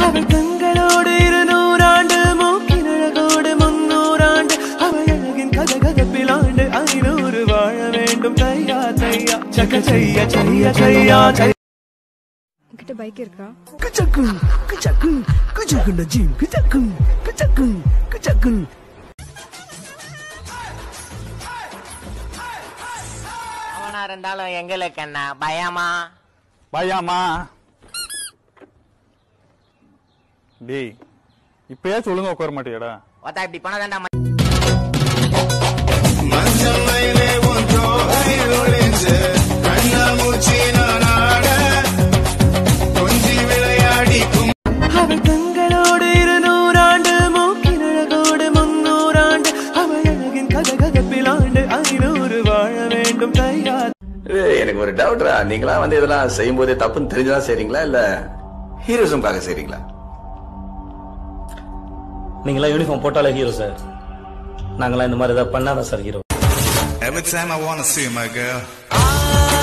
அவள் கண்களோடு இருநூறாண்டு மூக்கினழகோடு முன்னூறாண்டு அவள் அழகின் கதகதப்பில் ஆண்டு ஐநூறு வாழ வேண்டும் தையா தையா சக்க செய்ய செய்ய செய்யா செய்ய உன்கிட்ட பைக் இருக்கா குச்சக்கு குச்சக்கு குச்சக்கு நஜீம் குச்சக்கு குச்சக்கு குச்சக்கு அவனா இருந்தாலும் எங்களுக்கு என்ன பயமா பயமா டேய் இப்பயே சொல்லுங்க உட்கார மாட்டியாடா ஒத்தா இப்படி பண்ணதாண்டா அவள் கண்களோடு இருநூறாண்டு மூக்கினழகோடு முன்னூறாண்டு அவள் அழகின் கதகதப்பில் ஆண்டு ஐநூறு வாழ வேண்டும் தையா ஏய், எனக்கு ஒரு டவுட்ரா நீங்களா வந்து இதெல்லாம் செய்யும் போதே தப்புன்னு தெரிஞ்சுதான் செய்றீங்களா இல்ல ஹீரோசம்காக செய்றீங்களா நீங்களாம் யூனிஃபார்ம் போட்டாலே ஹீரோ சார் நாங்களாம் இந்த மாதிரி ஏதாவது பண்ணாதான் sir hero Every time I wanna see my girl, ah